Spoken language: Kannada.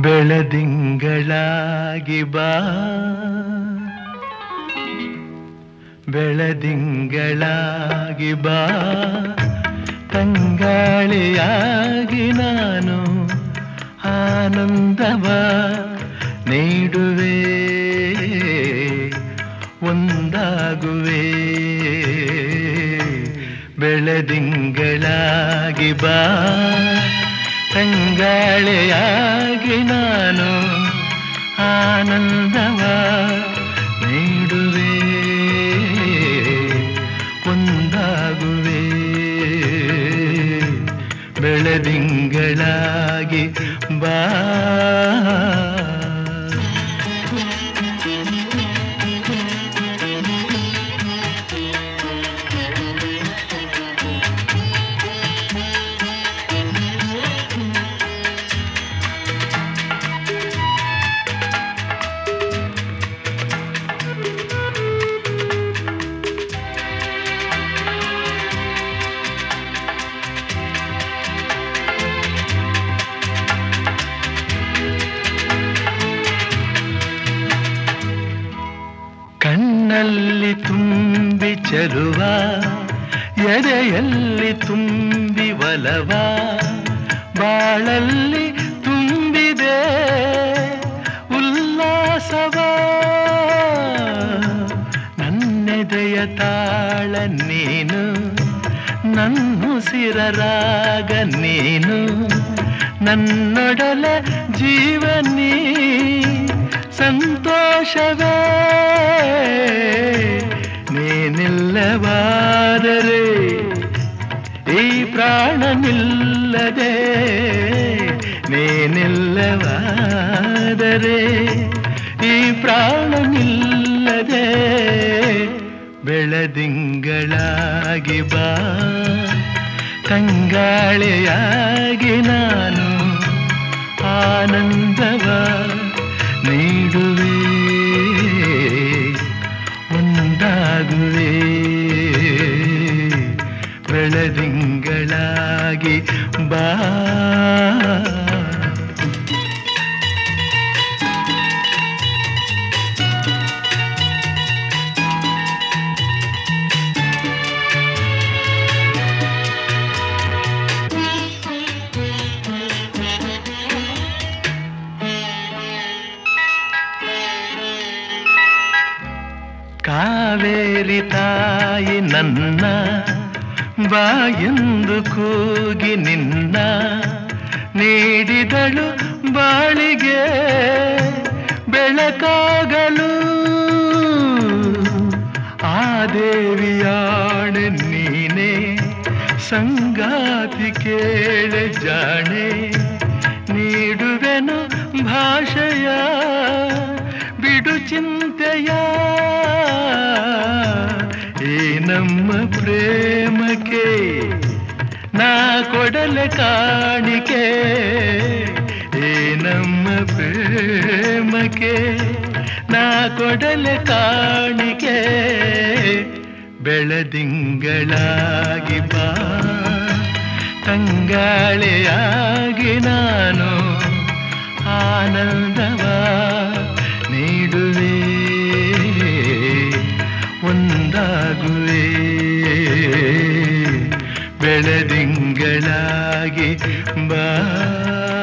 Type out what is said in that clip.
ಬೆಳದಿಂಗಳಾಗಿ ಬಾ ಬೆಳದಿಂಗಳಾಗಿ ಬಾ ತಂಗಾಳಿಯಾಗಿ ನಾನು ಆನಂದವ ನೀಡುವೆ ಒಂದಾಗುವೆ ಬೆಳದಿಂಗಳಾಗಿ ಬಾ ತಂಗಾಳೆಯಾಗಿ ನಾನು ಆನಂದವ ನೀಡುವೆ ಒಂದಾಗುವೆ ಬೆಳದಿಂಗಳಾಗಿ ಬಾ ಕಣ್ಣಲ್ಲಿ ತುಂಬಿ ಚೆಲುವ ಎದೆಯಲ್ಲಿ ತುಂಬಿ ಒಲವ ಬಾಳಲ್ಲಿ ತುಂಬಿದೆ ಉಲ್ಲಾಸವ ನನ್ನೆದೆಯ ತಾಳ ನೀನು ನನ್ನುಸಿರ ರಾಗ ನೀನು ನನ್ನೊಡಲ ಜೀವನೀ ಸಂತೋಷವೇ ನೀನಿಲ್ಲವಾದರೆ ಈ ಪ್ರಾಣ ನಿಲ್ಲದೆ ನೀನಿಲ್ಲವಾದರೆ ಈ ಪ್ರಾಣ ನಿಲ್ಲದೆ ಬೆಳದಿಂಗಳಾಗಿ ಬಾ ತಂಗಾಳೆಯಾಗಿ ನಾನು ಆನಂದವ ನೀಡುವೆ ಒಂದಾಗುವೆ ಬೆಳದಿಂಗಳಾಗಿ ಬಾ ಕಾವೇರಿ ತಾಯಿ ನನ್ನ ಬಾಯೆಂದು ಕೂಗಿ ನಿನ್ನ ನೀಡಿದಳು ಬಾಳಿಗೆ ಬೆಳಕಾಗಲು ಆ ದೇವಿಯಾಣೆ ನೀನೆ ಸಂಗಾತಿ ಕೇಳೆ ಜಾಣೆ ನೀಡುವೆನು ಭಾಷೆಯ ಬಿಡು ಚಿಂತೆಯ ಈ ನಮ್ಮ ಪ್ರೇಮಕ್ಕೆ ನಾ ಕೊಡಲೆ ಕಾಣಿಕೆ ಈ ನಮ್ಮ ಪ್ರೇಮಕ್ಕೆ ನಾ ಕೊಡಲೆ ಕಾಣಿಕೆ ಬೆಳದಿಂಗಳಾಗಿ ಬಾ ತಂಗಾಳೆಯಾಗಿ ನಾನು ಆನಂದವ ನೀಡುವೆ ಒಂದಾಗುವೆ ಬೆಳದಿಂಗಳಾಗಿ ಬಾ